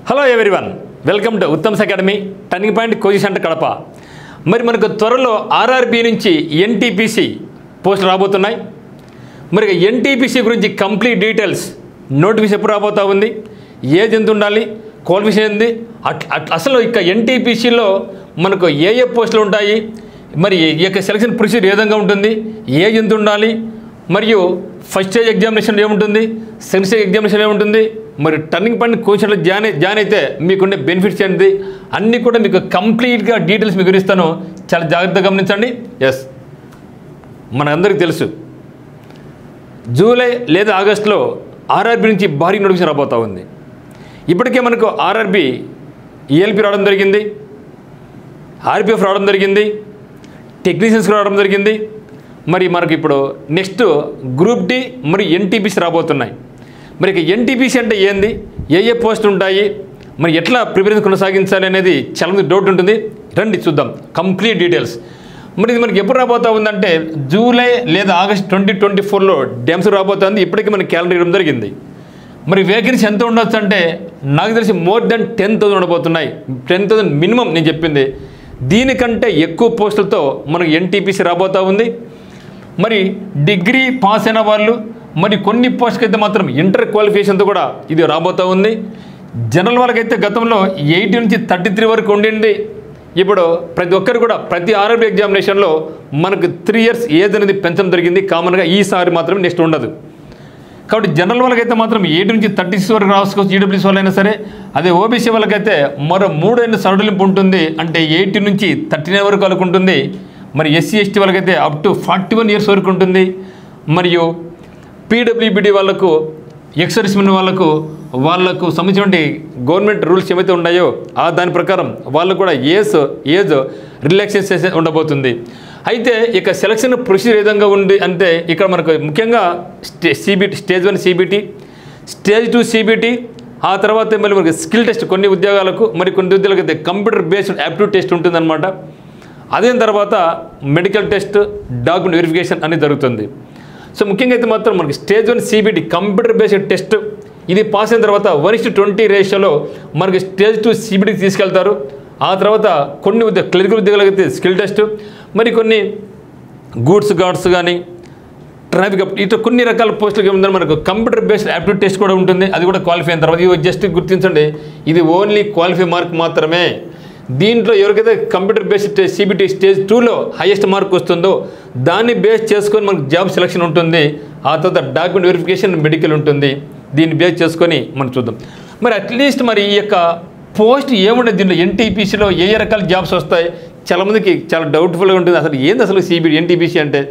hello everyone welcome to Uttam's academy turning point coaching centre Kadapa మరి మనకు త్వరలో ఆర్ఆర్బి నుంచి ఎన్టీపీసీ పోస్టులు రాబోతున్నాయి మరి ఎన్టీపీసీ గురించి కంప్లీట్ డీటెయిల్స్ నోటిఫికేషన్ ఎప్పుడు రాబోతా ఉంది ఏజ్ ఎంత ఉండాలి క్వాలిఫికేషన్ ఏంది అట్ అట్- అసలు ఇక ఎన్టీపీసీలో మనకు ఏ ఏ పోస్టులు ఉంటాయి మరి ఈ యొక్క సెలక్షన్ ప్రొసీజర్ ఏ విధంగా ఉంటుంది ఏజ్ ఎంత ఉండాలి మరియు ఫస్ట్ స్టేజ్ ఎగ్జామినేషన్ ఏముంటుంది సెకండ్ స్టేజ్ ఎగ్జామినేషన్ ఏముంటుంది మరి టర్నింగ్ పాయింట్ కోచింగ్లో జాయిన్ అయి- జాయిన్ అయితే మీకుండే బెనిఫిట్స్ ఏంటి అన్నీ కూడా మీకు కంప్లీట్గా డీటెయిల్స్ మీకు వివరిస్తాను చాలా జాగ్రత్తగా గమనించండి ఎస్ మనందరికీ తెలుసు జూలై లేదా ఆగస్టులో ఆర్ఆర్బి నుంచి భారీ నోటిఫికేషన్ రాబోతా ఉంది ఇప్పటికే మనకు ఆర్ఆర్బి ఈఎల్పి రావడం జరిగింది ఆర్పిఎఫ్ రావడం జరిగింది టెక్నీషియన్స్ రావడం జరిగింది మరి మనకి ఇప్పుడు నెక్స్ట్ గ్రూప్ డి మరి ఎన్టీపీసీ రాబోతున్నాయి మరి ఇక ఎన్టీపీసీ అంటే ఏంది ఏ ఏ పోస్టులు ఉంటాయి మరి ఎట్లా ప్రిపరేషన్ కొనసాగించాలి అనేది చాలా మంది డౌట్ ఉంటుంది రండి చూద్దాం కంప్లీట్ డీటెయిల్స్ మరి ఇది మనకి ఎప్పుడు రాబోతా ఉందంటే జూలై లేదా ఆగస్ట్ ట్వంటీ ట్వంటీ ఫోర్లో డ్యామ్స్ రాబోతుంది ఇప్పటికీ మనకి క్యాలెండర్ ఇవ్వడం జరిగింది మరి వేకెన్సీ ఎంత ఉండొచ్చు అంటే నాకు తెలిసి మోర్ దెన్ టెన్ థౌసండ్ ఉండబోతున్నాయి టెన్ థౌసండ్ మినిమం నేను చెప్పింది దీనికంటే ఎక్కువ పోస్టులతో మనకు ఎన్టీపీసీ రాబోతా ఉంది మరి డిగ్రీ పాస్ అయిన వాళ్ళు మరి కొన్ని పోస్టుకి అయితే మాత్రం ఇంటర్ క్వాలిఫికేషన్తో కూడా ఇది రాబోతా ఉంది జనరల్ వాళ్ళకైతే గతంలో ఎయిటీ నుంచి థర్టీ త్రీ వరకు ఉండింది ఇప్పుడు ప్రతి ఒక్కరు కూడా ప్రతి ఆర్ఆర్బీ ఎగ్జామినేషన్లో మనకు త్రీ ఇయర్స్ ఏజ్ అనేది పెంచడం జరిగింది కామన్గా ఈసారి మాత్రం నెక్స్ట్ ఉండదు కాబట్టి జనరల్ వాళ్ళకైతే మాత్రం ఎయిట్ నుంచి థర్టీ సిక్స్ వరకు రాసుకోవచ్చు ఈడబ్ల్యూసీ వాళ్ళైనా సరే అదే ఓబీసీ వాళ్ళకైతే మరో మూడైన సడలింపు ఉంటుంది అంటే ఎయిటీ నుంచి థర్టీ నైన్ వరకు వాళ్ళకు ఉంటుంది మరి ఎస్సీ ఎస్టీ వాళ్ళకైతే up to forty one years వరకు ఉంటుంది మరియు పీడబ్ల్యూబీడీ వాళ్ళకు ఎక్సర్స్మెన్ వాళ్ళకు వాళ్ళకు సంబంధించినటువంటి గవర్నమెంట్ రూల్స్ ఏవైతే ఉన్నాయో ఆ దాని ప్రకారం వాళ్ళు కూడా ఏజ్ ఏజ్ రిలాక్సేషన్ ఉండబోతుంది అయితే ఇక సెలక్షన్ ప్రొసీజర్ ఏ విధంగా ఉంది అంటే ఇక్కడ మనకు ముఖ్యంగా స్టే CBT stage one CBT stage two CBT ఆ తర్వాత మళ్ళీ మనకి స్కిల్ టెస్ట్ కొన్ని ఉద్యోగాలకు మరి కొన్ని ఉద్యోగాలకు అయితే కంప్యూటర్ బేస్డ్ యాప్టిట్యూడ్ టెస్ట్ ఉంటుందన్నమాట అదే తర్వాత మెడికల్ టెస్ట్ డాక్యుమెంట్ వెరిఫికేషన్ అనేది జరుగుతుంది సో ముఖ్యంగా అయితే మాత్రం మనకి stage one CBT computer based test ఇది పాస్ అయిన తర్వాత వన్ ఇస్ ట్వంటీ రేషియోలో మనకి స్టేజ్ టూ సిబిటికి తీసుకెళ్తారు ఆ తర్వాత కొన్ని ఉద్యోగ క్లరికల్ ఉద్యోగాలకు అయితే స్కిల్ టెస్ట్ మరి కొన్ని గూడ్స్ గార్డ్స్ కానీ ట్రాఫిక్ అప్ ఇట్లా కొన్ని రకాల పోస్టులకు ఏముందని మనకు కంప్యూటర్ బేస్డ్ యాప్టిట్యూడ్ టెస్ట్ కూడా ఉంటుంది అది కూడా క్వాలిఫై అయిన తర్వాత ఇది జస్ట్ గుర్తించండి ఇది ఓన్లీ క్వాలిఫై మార్క్ మాత్రమే దీంట్లో ఎవరికైతే కంప్యూటర్ బేస్డ్ సిబిటి స్టేజ్ టూలో హైయెస్ట్ మార్క్ వస్తుందో దాన్ని బేస్ చేసుకొని మనకు జాబ్ సెలక్షన్ ఉంటుంది ఆ తర్వాత డాక్యుమెంట్ వెరిఫికేషన్ మెడికల్ ఉంటుంది దీన్ని బేస్ చేసుకొని మనం చూద్దాం మరి అట్లీస్ట్ మరి ఈ యొక్క పోస్ట్ ఏముండదు దీంట్లో ఎన్టీపీసీలో ఏ ఏ రకాల జాబ్స్ వస్తాయి చాలామందికి చాలా డౌట్ఫుల్గా ఉంటుంది అసలు ఏంది అసలు సిబిటి ఎన్టీపీసీ అంటే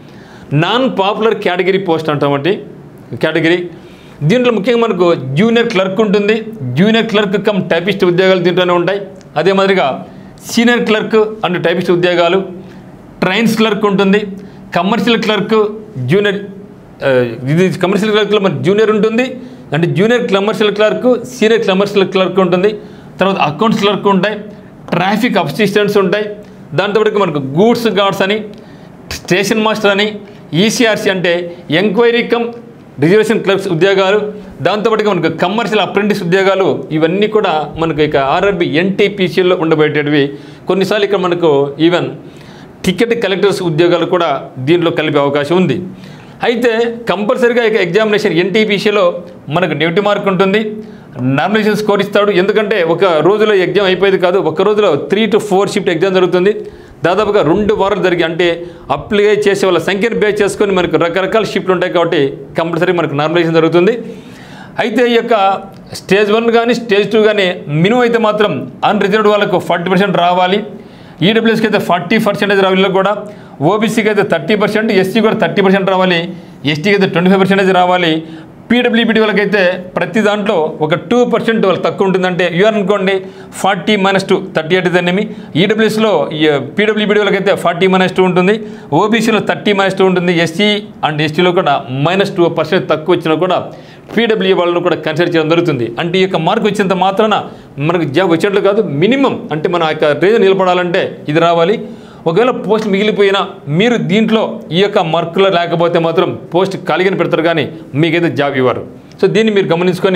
నాన్ పాపులర్ కేటగిరీ పోస్ట్ అంటామండి కేటగిరీ దీంట్లో ముఖ్యంగా మనకు జూనియర్ క్లర్క్ ఉంటుంది జూనియర్ క్లర్క్ కమ్ టైపిస్ట్ ఉద్యోగాలు దీంట్లోనే ఉంటాయి అదే మాదిరిగా సీనియర్ క్లర్క్ అండ్ టైపిస్ట్ ఉద్యోగాలు ట్రైన్స్ క్లర్క్ ఉంటుంది కమర్షియల్ క్లర్క్ జూనియర్ ఆ, ఇది కమర్షియల్ క్లర్క్లో మన జూనియర్ ఉంటుంది అంటే junior commercial clerk senior commercial clerk ఉంటుంది తర్వాత అకౌంట్స్ క్లర్క్ ఉంటాయి ట్రాఫిక్ అసిస్టెంట్స్ ఉంటాయి దాంతోపాటు మనకు గూడ్స్ గార్డ్స్ అని స్టేషన్ మాస్టర్ అని ఈసీఆర్సీ అంటే ఎంక్వైరీ కమ్ రిజర్వేషన్ క్లర్క్స్ ఉద్యోగాలు దాంతోపాటుగా మనకు కమర్షియల్ అప్రెంటిస్ ఉద్యోగాలు ఇవన్నీ కూడా మనకు ఇక ఆర్ఆర్బి ఎన్టీపీసీలో ఉండబోయేటవి కొన్నిసార్లు ఇక్కడ మనకు ఈవెన్ టికెట్ కలెక్టర్స్ ఉద్యోగాలు కూడా దీంట్లో కలిపే అవకాశం ఉంది అయితే కంపల్సరీగా ఇక ఎగ్జామినేషన్ ఎన్టీపీసీలో మనకు నెగిటివ్ మార్క్ ఉంటుంది నామినేషన్ స్కోర్ ఇస్తాడు ఎందుకంటే ఒక రోజులో ఎగ్జామ్ అయిపోయేది కాదు ఒక రోజులో three to four shift exam జరుగుతుంది దాదాపుగా రెండు వారాలు జరిగి అంటే అప్లై చేసే వాళ్ళ సంఖ్యను బేస్ చేసుకొని మనకు రకరకాల షిఫ్ట్లు ఉంటాయి కాబట్టి కంపల్సరీ మనకు నామినేషన్ జరుగుతుంది అయితే ఈ యొక్క స్టేజ్ వన్ కానీ స్టేజ్ టూ కానీ మినిమం అయితే మాత్రం అన్రిజర్వ్డ్ వాళ్ళకు ఫార్టీ పర్సెంట్ రావాలి ఈడబ్ల్యూఎస్కి అయితే ఫార్టీ పర్సెంటేజ్ రావాలి వీళ్ళకి కూడా ఓబీసీకి అయితే థర్టీ పర్సెంట్ ఎస్సీ కూడా థర్టీ పర్సెంట్ రావాలి ఎస్టీకి అయితే ట్వంటీ ఫైవ్ పర్సెంటేజ్ రావాలి పీడబ్ల్యూబీడీ వాళ్ళకైతే ప్రతి దాంట్లో ఒక టూ పర్సెంట్ వాళ్ళకి తక్కువ ఉంటుందంటే యూఆర్ అనుకోండి forty minus two thirty eight అనేమి ఈడబ్ల్యూఎస్లో పీడబ్ల్యూబీడీ వాళ్ళకైతే ఫార్టీ మైనస్ టూ ఉంటుంది ఓబీసీలో థర్టీ మైనస్ టూ ఉంటుంది ఎస్సీ అండ్ ఎస్టీలో కూడా మైనస్ టూ పర్సెంట్ తక్కువ వచ్చినా కూడా పీడబ్ల్యూ వాళ్ళను కూడా కన్సిడర్ చేయడం జరుగుతుంది అంటే ఈ యొక్క మార్క్ వచ్చినంత మాత్రాన మనకు జాబ్ వచ్చేట్లు కాదు మినిమం అంటే మన యొక్క రేంజ్ నిలబడాలంటే ఇది రావాలి ఒకవేళ పోస్ట్ మిగిలిపోయినా మీరు దీంట్లో ఈ యొక్క మార్కులో లేకపోతే మాత్రం పోస్ట్ ఖాళీగానే పెడతారు కానీ మీకైతే జాబ్ ఇవ్వరు సో దీన్ని మీరు గమనించుకొని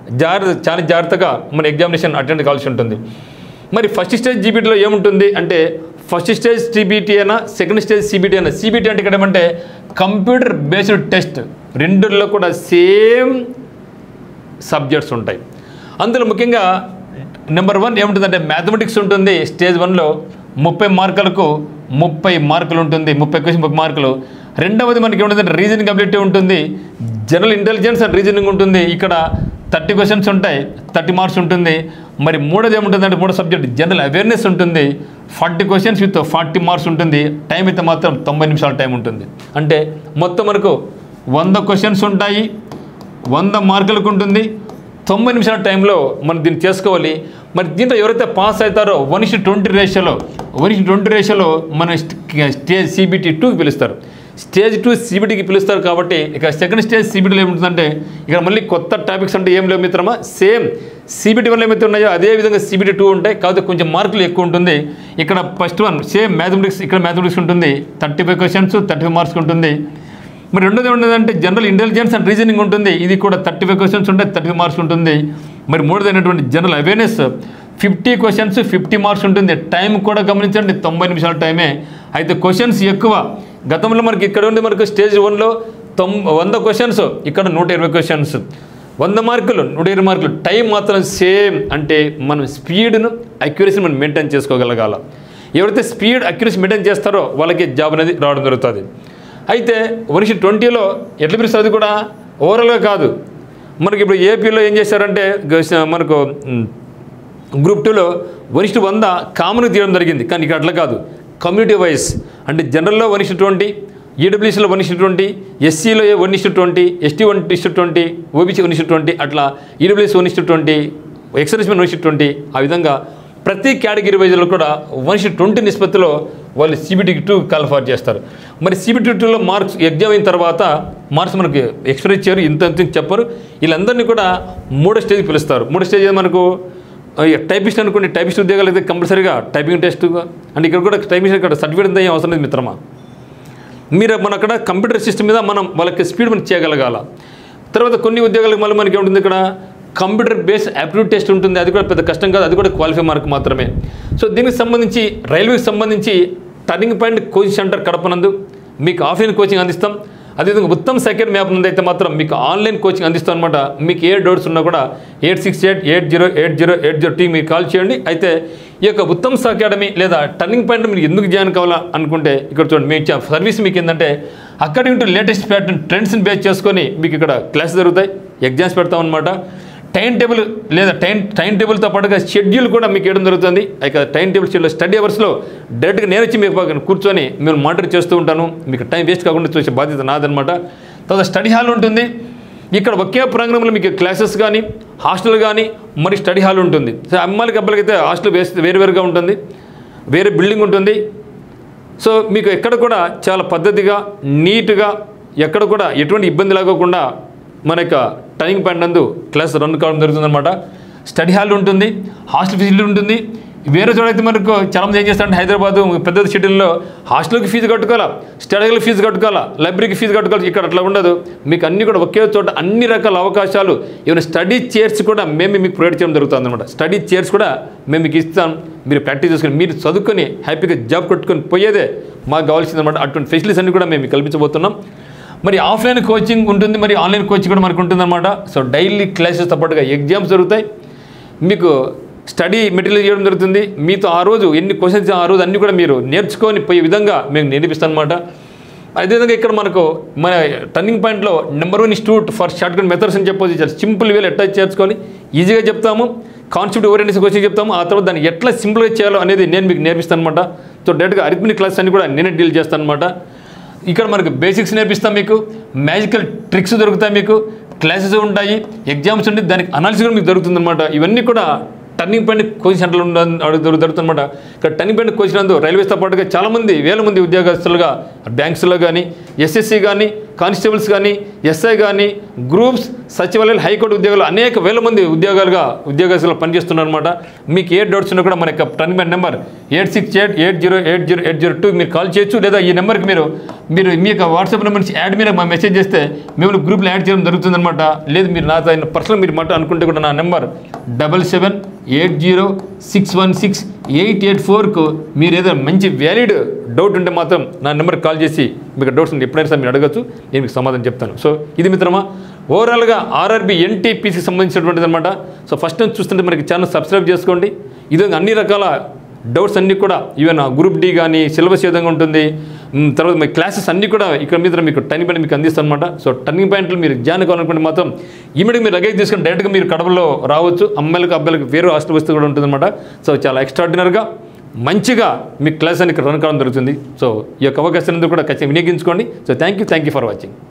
జాగ్రత్త చాలా జాగ్రత్తగా మన ఎగ్జామినేషన్ అటెండ్ కావాల్సి ఉంటుంది మరి ఫస్ట్ స్టేజ్ జీబీటీలో ఏముంటుంది అంటే ఫస్ట్ స్టేజ్ సిబిటీ అయినా సెకండ్ స్టేజ్ సిబిటీ అయినా సిబిటీ అంటే ఇక్కడ ఏమంటే కంప్యూటర్ బేస్డ్ టెస్ట్ రెండుల్లో కూడా సేమ్ సబ్జెక్ట్స్ ఉంటాయి అందులో ముఖ్యంగా నెంబర్ వన్ ఏముంటుందంటే మ్యాథమెటిక్స్ ఉంటుంది స్టేజ్ వన్లో ముప్పై మార్కులకు ముప్పై మార్కులు ఉంటుంది ముప్పై క్వశ్చన్ ముప్పై మార్కులు రెండవది మనకి ఏముంటుందంటే రీజనింగ్ అబిలిటీ ఉంటుంది జనరల్ ఇంటెలిజెన్స్ అండ్ రీజనింగ్ ఉంటుంది ఇక్కడ థర్టీ క్వశ్చన్స్ ఉంటాయి థర్టీ మార్క్స్ ఉంటుంది మరి మూడోది ఏముంటుందంటే మూడో సబ్జెక్ట్ జనరల్ అవేర్నెస్ ఉంటుంది forty questions with forty marks ఉంటుంది టైం అయితే మాత్రం తొంభై నిమిషాల టైం ఉంటుంది అంటే మొత్తం మనకు వంద క్వశ్చన్స్ ఉంటాయి వంద మార్కులకు ఉంటుంది తొంభై నిమిషాల టైంలో మనం దీన్ని చేసుకోవాలి మరి దీంట్లో ఎవరైతే పాస్ అవుతారో వన్ ఇస్ ట్వంటీ రేషియోలో వన్ ఇస్ ట్వంటీ రేషియోలో మన స్టేజ్ సిబిటీ టూకి పిలుస్తారు స్టేజ్ టూ సిబిటీకి పిలుస్తారు కాబట్టి ఇక సెకండ్ స్టేజ్ సిబిటీలో ఏముంటుందంటే ఇక్కడ మళ్ళీ కొత్త టాపిక్స్ అంటే ఏం లేవు మిత్రమా సేమ్ సిబిటీ వల్ల ఏమైతే ఉన్నాయో అదే విధంగా సిబిటీ టూ ఉంటాయి కాకపోతే కొంచెం మార్కులు ఎక్కువ ఉంటుంది ఇక్కడ ఫస్ట్ వన్ సేమ్ మ్యాథమెటిక్స్ ఇక్కడ మ్యాథమెటిక్స్ ఉంటుంది thirty five questions thirty five marks ఉంటుంది మరి రెండోది ఏముంటుందంటే జనరల్ ఇంటెలిజెన్స్ అండ్ రీజనింగ్ ఉంటుంది ఇది కూడా థర్టీ ఫైవ్ క్వశ్చన్స్ ఉంటాయి థర్టీ మార్క్స్ ఉంటుంది మరి మూడోది అయినటువంటి general awareness fifty questions fifty marks ఉంటుంది టైం కూడా గమనించండి తొంభై నిమిషాల టైమే అయితే క్వశ్చన్స్ ఎక్కువ గతంలో మనకి ఇక్కడ ఉంది మనకు స్టేజ్ వన్లో తొం వంద క్వశ్చన్స్ ఇక్కడ నూట ఇరవై క్వశ్చన్స్ వంద మార్కులు నూట ఇరవై మార్కులు టైం మాత్రం సేమ్ అంటే మనం స్పీడ్ను అక్యురసీని మనం మెయింటైన్ చేసుకోగలగాల ఎవరైతే స్పీడ్ అక్యురసీ మెయింటైన్ చేస్తారో వాళ్ళకి జాబ్ అనేది రావడం జరుగుతుంది అయితే మనిషి ట్వంటీలో ఎట్లా పిలుస్తుంది అది కూడా ఓవరాల్గా కాదు మనకి ఇప్పుడు ఏపీలో ఏం చేశారంటే గ- మనకు మ్, గ్రూప్ టూలో వనిష్ట వంద కామన్గా తీయడం జరిగింది కానీ ఇక్కడ అట్లా కాదు కమ్యూనిటీ వైజ్ అంటే జనరల్లో వన్ ఇస్టు ట్వంటీ ఈడబ్ల్యూసీలో వన్ ఇస్టు ట్వంటీ ఎస్సీలో one is to twenty ST one is to twenty OBC one is to twenty అట్లా EWC one is to twenty ex-servicemen one is to twenty ఆ విధంగా ప్రతి కేటగిరీ వైజ్లో కూడా వన్ ఇస్టు ట్వంటీ నిష్పత్తిలో వాళ్ళు సిబిటీ టూ కాల్ఫార్ చేస్తారు మరి సిబిటీ టూలో మార్క్స్ ఎగ్జామ్ అయిన తర్వాత మార్క్స్ మనకి ఎక్స్పైర్ ఇచ్చారు ఇంత ఇంత చెప్పారు వీళ్ళందరినీ కూడా మూడో స్టేజ్కి పిలుస్తారు మూడో స్టేజ్ మనకు టైపిస్ట్ అనుకోండి టైపిస్ట్ ఉద్యోగాలు అయితే కంపల్సరీగా టైపింగ్ టెస్ట్ అంటే ఇక్కడ కూడా టైపిస్ట్ ఇక్కడ సర్టిఫికేట్ ఏం అవసరం లేదు మిత్రమా మీరు మన అక్కడ కంప్యూటర్ సిస్టమ్ మీద మనం వాళ్ళకి స్పీడ్ మనం చేయగలగాల తర్వాత కొన్ని ఉద్యోగాలకు మళ్ళీ మనకి ఏముంటుంది ఇక్కడ కంప్యూటర్ బేస్ యాప్టిట్యూడ్ టెస్ట్ ఉంటుంది అది కూడా పెద్ద కష్టం కాదు అది కూడా క్వాలిఫై మార్క్ మాత్రమే సో దీనికి సంబంధించి రైల్వేకి సంబంధించి టర్నింగ్ పాయింట్ కోచింగ్ సెంటర్ కడపనందు మీకు ఆఫ్లైన్ కోచింగ్ అందిస్తాం అదేవిధంగా ఉత్తమ్ సెకండ్ మ్యాప్ నుండి అయితే మాత్రం మీకు ఆన్లైన్ కోచింగ్ అందిస్తాం అనమాట మీకు ఏ డౌట్స్ ఉన్నా కూడా eight six eight eight zero eight zero eight zero టీ మీరు కాల్ చేయండి అయితే ఈ యొక్క ఉత్తమ్ అకాడమీ లేదా టర్నింగ్ పాయింట్ మీరు ఎందుకు జాయిన్ కావాలా అనుకుంటే ఇక్కడ చూడండి మీ ఇచ్చే సర్వీస్ మీకు ఏంటంటే అకార్డింగ్ టు లేటెస్ట్ ప్యాటర్న్ ట్రెండ్స్ని బేస్ చేసుకొని మీకు ఇక్కడ క్లాసెస్ జరుగుతాయి ఎగ్జామ్స్ పెడతాం అనమాట టైం టేబుల్ లేదా టైం టైం టేబుల్తో పాటుగా షెడ్యూల్ కూడా మీకు ఇవ్వడం జరుగుతుంది ఇక టైం టేబుల్ షెడ్యూల్ స్టడీ అవర్స్లో డైరెక్ట్గా నేను వచ్చి మీకు పక్కన కూర్చొని మేము మానిటర్ చేస్తూ ఉంటాను మీకు టైం వేస్ట్ కాకుండా చూసే బాధ్యత నాదనమాట తర్వాత స్టడీ హాల్ ఉంటుంది ఇక్కడ ఒకే ప్రోగ్రాంలో మీకు క్లాసెస్ కానీ హాస్టల్ కానీ మరి స్టడీ హాల్ ఉంటుంది సో అమ్మాయిలకి అబ్బాయిలకి అయితే హాస్టల్ వేస్తే వేరువేరుగా ఉంటుంది వేరే బిల్డింగ్ ఉంటుంది సో మీకు ఎక్కడ కూడా చాలా పద్ధతిగా నీట్గా ఎక్కడ కూడా ఎటువంటి ఇబ్బంది లేకోకుండా మన యొక్క టర్నింగ్ పాయింట్ నందు క్లాస్ రన్ కావడం జరుగుతుందన్నమాట స్టడీ హాల్ ఉంటుంది హాస్టల్ ఫెసిలిటీ ఉంటుంది వేరే చోట అయితే మనకు చాలా మంది ఏం చేస్తారంటే హైదరాబాద్ పెద్ద షెడ్యూల్లో హాస్టల్కి ఫీజు కట్టుకోవాలా స్టడీ హాల్కి ఫీజు కట్టుకోవాలా లైబ్రరీకి ఫీజు కట్టుకోవాలి ఇక్కడ అట్లా ఉండదు మీకు అన్ని కూడా ఒకే చోట అన్ని రకాల అవకాశాలు ఈవెన్ స్టడీ చైర్స్ కూడా మేము మీకు ప్రొవైడ్ చేయడం జరుగుతుంది అనమాట స్టడీ చైర్స్ కూడా మేము మీకు ఇస్తాం మీరు ప్రాక్టీస్ చేసుకొని మీరు చదువుకొని హ్యాపీగా జాబ్ కొట్టుకొని పోయేదే మాకు కావాల్సింది అనమాట అటువంటి ఫెసిలిటీస్ అన్ని కూడా మేము మీకు కల్పించబోతున్నాం మరి ఆఫ్లైన్ కోచింగ్ ఉంటుంది మరి ఆన్లైన్ కోచింగ్ కూడా మనకు ఉంటుందన్నమాట సో డైలీ క్లాసెస్తో పాటుగా ఎగ్జామ్స్ జరుగుతాయి మీకు స్టడీ మెటీరియల్ చేయడం జరుగుతుంది మీతో ఆ రోజు ఎన్ని క్వశ్చన్స్ ఆ రోజు అన్ని కూడా మీరు నేర్చుకొని పోయే విధంగా మేము నేర్పిస్తాం అనమాట అదేవిధంగా ఇక్కడ మనకు మన టర్నింగ్ పాయింట్లో number one institute for shortcut methods అని చెప్పొచ్చు చాలా సింపుల్ వేలు ఎట్లా చేర్చుకొని ఈజీగా చెప్తాము కాన్సెప్ట్ ఓరియంటెన్స్ కోచింగ్ చెప్తాము ఆ తర్వాత దాన్ని ఎట్లా సింపుల్గా చేయాలో అనేది నేను మీకు నేర్పిస్తాను అనమాట సో డైరెక్ట్గా అరిథమిక్ క్లాస్ అన్ని కూడా నేనే డీల్ చేస్తాను అనమాట ఇక్కడ మనకు బేసిక్స్ నేర్పిస్తాం మీకు మ్యాజికల్ ట్రిక్స్ దొరుకుతాయి మీకు క్లాసెస్ ఉంటాయి ఎగ్జామ్స్ ఉంటే దానికి అనాలిసిస్ కూడా మీకు దొరుకుతుందన్నమాట ఇవన్నీ కూడా టర్నింగ్ పాయింట్ కోచింగ్ సెంటర్లు దొరుకుతుందన్నమాట ఇక్కడ టర్నింగ్ పాయింట్ కోచింగ్ నందు రైల్వేస్తో పాటుగా చాలామంది వేల మంది ఉద్యోగస్తులుగా బ్యాంక్స్లో కానీ ఎస్ఎస్సి కానీ కానిస్టేబుల్స్ కానీ ఎస్ఐ కానీ గ్రూప్స్ సచివాలయాలు హైకోర్టు ఉద్యోగాలు అనేక వేల మంది ఉద్యోగాలుగా ఉద్యోగస్తులు పనిచేస్తున్నారు అనమాట మీకు ఏ డౌట్స్ ఉన్నా కూడా మన యొక్క turn number eight six eight eight zero eight zero eight zero two మీరు కాల్ చేయొచ్చు లేదా ఈ నెంబర్కి మీరు మీరు మీ యొక్క వాట్సాప్ నెంబర్ నుంచి యాడ్ మీద మా మెసేజ్ చేస్తే మేము గ్రూప్లో యాడ్ చేయడం జరుగుతుందన్నమాట లేదు మీరు నాతో పర్సనల్ మీరు మాట అనుకుంటే కూడా నా number double seven eight zero six one six eight eight ఫోర్కు మీరు ఏదైనా మంచి వ్యాలిడ్ డౌట్ ఉంటే మాత్రం నా నెంబర్కి కాల్ చేసి మీకు డౌట్స్ ఉంటే ఎప్పుడైనా సరే మీరు అడగచ్చు నేను మీకు సమాధానం చెప్తాను సో ఇది మిత్రమా ఓవరాల్గా ఆర్ఆర్బి ఎన్టీపీసీకి సంబంధించినటువంటిది అనమాట సో ఫస్ట్ నుంచి చూస్తుంటే మనకి ఛానల్ సబ్స్క్రైబ్ చేసుకోండి ఇది అన్ని రకాల డౌట్స్ అన్నీ కూడా ఈవెన్ గ్రూప్ డి కానీ సిలబస్ ఏ విధంగా ఉంటుంది మ్, తర్వాత మీ క్లాసెస్ అన్నీ కూడా ఇక్కడ మీద మీకు టర్నింగ్ పాయింట్ మీకు అందిస్తాను అనమాట సో టర్నింగ్ పాయింట్లు మీరు జాయిన్ కావాలనుకుంటే మాత్రం ఇమీడియట్ మీరు లగేజ్ తీసుకొని డైరెక్ట్గా మీరు కడపలో రావచ్చు అమ్మాయిలకు అబ్బాయిలకు వేరే హాస్టల్ వస్తూ కూడా ఉంటుందన్నమాట సో చాలా ఎక్స్ట్రాడినరీగా మంచిగా మీ క్లాస్ అని ఇక్కడ రన్ కావడం జరుగుతుంది సో ఈ యొక్క అవకాశాన్ని కూడా ఖచ్చితంగా వినియోగించుకోండి so thank you thank you for watching